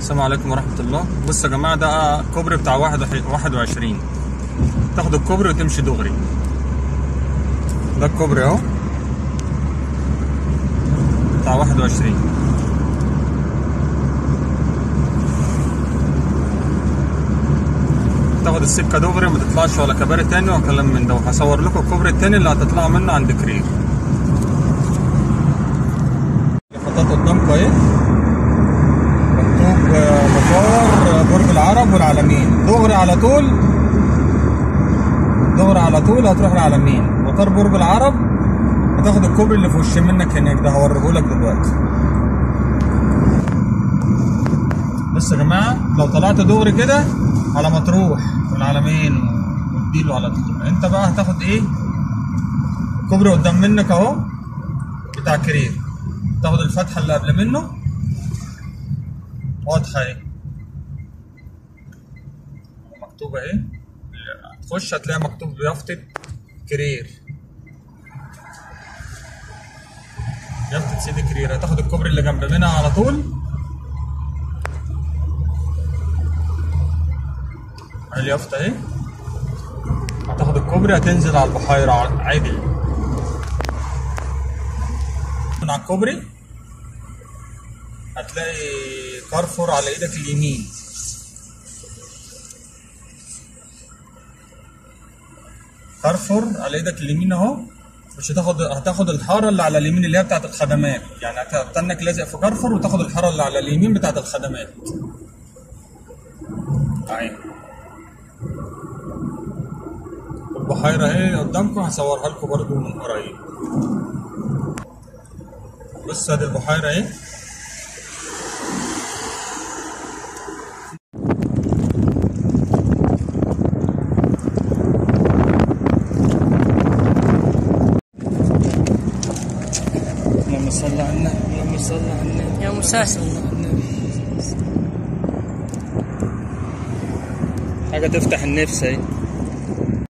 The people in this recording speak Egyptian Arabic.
السلام عليكم ورحمة الله بص يا جماعة ده كوبري بتاع واحد واحد وعشرين تاخد الكوبري وتمشي دغري ده الكوبري اهو بتاع واحد وعشرين تاخد السكة دغري ما تطلعش ولا كباري تاني ولا كلام من ده وهصور لكم الكوبري التاني اللي هتطلعوا منه عند كرير خطوط قدامكم اهي مكتوب آه، مطار برج العرب والعلمين دغري على طول دغري على طول هتروح العلمين مطار برج العرب هتاخد الكوبري اللي في وش منك هناك ده هوريهولك دلوقتي بص يا جماعه لو طلعت دغري كده على مطروح والعلمين وتديله على طول انت بقى هتاخد ايه كوبري قدام منك اهو بتاع كرير تاخد الفتحه اللي قبل منه واضحه اهي مكتوبه اهي تخش هتلاقي مكتوب بيافطة كرير يافطة سيدي كرير هتاخد الكوبري اللي جنب منها على طول اهي اليافطة اهي هتاخد الكوبري هتنزل على البحيرة ع- عادي من على الكوبري هتلاقي كارفور على ايدك اليمين كارفور على ايدك اليمين اهو مش هتاخد هتاخد الحاره اللي على اليمين اللي هي بتاعت الخدمات يعني هتستنك لازق في كارفور وتاخد الحاره اللي على اليمين بتاعت الخدمات اهي البحيره اهي قدامكم هصورها لكم برضو من قريب بص ادي البحيره اهي اللهم صل على النبي اللهم صل على النبي يا مساسي حاجه تفتح النفس اهي